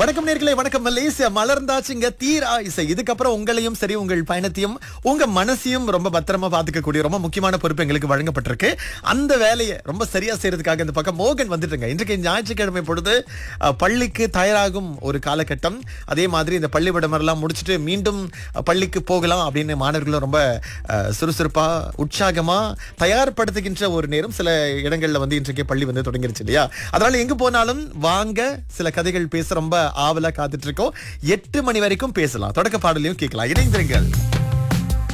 வணக்கம் நேர்களே வணக்கம் மலேசியா மலர்ந்தாச்சுங்க தீரா இசை இதுக்கப்புறம் உங்களையும் சரி உங்கள் பயணத்தையும் உங்க மனசையும் ரொம்ப பத்திரமா பாத்துக்கக்கூடிய ரொம்ப முக்கியமான பொறுப்பு எங்களுக்கு வழங்கப்பட்டிருக்கு அந்த வேலையை ரொம்ப சரியா செய்யறதுக்காக இந்த பக்கம் மோகன் வந்துட்டுங்க இன்றைக்கு ஞாயிற்றுக்கிழமை பொழுது அஹ், பள்ளிக்கு தயாராகும் ஒரு காலகட்டம் அதே மாதிரி இந்த பள்ளி விடமெல்லாம் முடிச்சுட்டு மீண்டும் அஹ், பள்ளிக்கு போகலாம் அப்படின்னு மாணவர்களும் ரொம்ப அஹ், சுறுசுறுப்பா உற்சாகமா தயார்படுத்துகின்ற ஒரு நேரம் சில இடங்கள்ல வந்து இன்றைக்கு பள்ளி வந்து தொடங்கிருச்சு இல்லையா அதனால எங்க போனாலும் வாங்க சில கதைகள் பேச ரொம்ப ஆவலா காத்துட்டு இருக்கோம் எட்டு மணி வரைக்கும் பேசலாம் தொடக்க பாடலையும் கேட்கலாம் இணைந்திருங்கள்